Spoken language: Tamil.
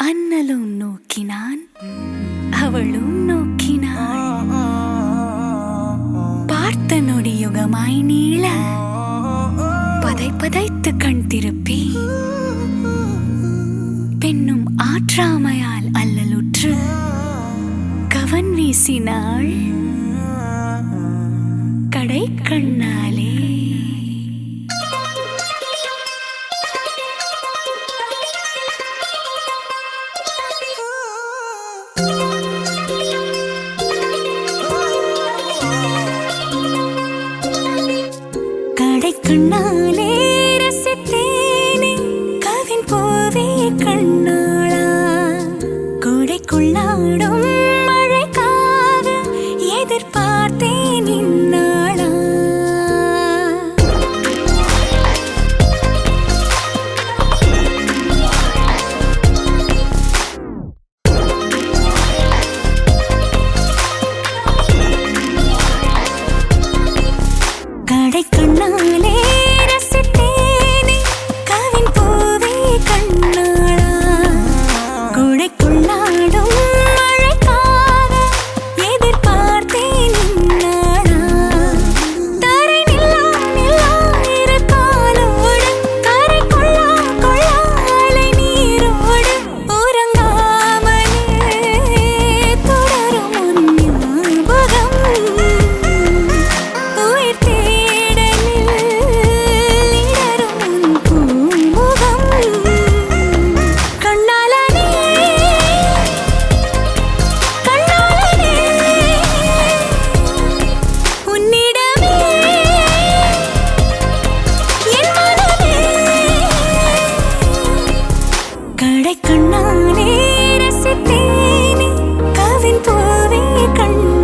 அண்ணலும் நோக்கினான் அவளும் நோக்கினாள் பார்த்த நொடியுகமாய் நீள பதை பதைத்து கண் திருப்பி பெண்ணும் ஆற்றாமையால் அல்லலுற்று கவன் வீசினாள் கடை கண்ணாலே கடை கண்ணாலே ரசித்தேனே கவின் போவே கண்ணாளா கொடைக்குள்ளாடும் மழைக்காக எதிர்பார்த்தேன் இந்நாளா கடை கண்ணாலே ரசித்தேனே கவின் பூவே கண்ணாளா கொடைக்குள்ளாடும் மழைக்காக எதிர்பார்த்தேன் இந்நாளா தரை நில்லா நில்லா இரு காலோடு கரை கொள்ளா கொள்ளா அலை நீரோடு உறங்காமலே தொடரும் உன் ஞாபகம் உயிர் தேடலில் இடரும் உன் பூமுகம் கண்ணாலனே கண்ணாலனே உன்னிடமே என் மனமே கடை கண்ணாலே ரசித்தேனே கவின் போவே கண்ணாளா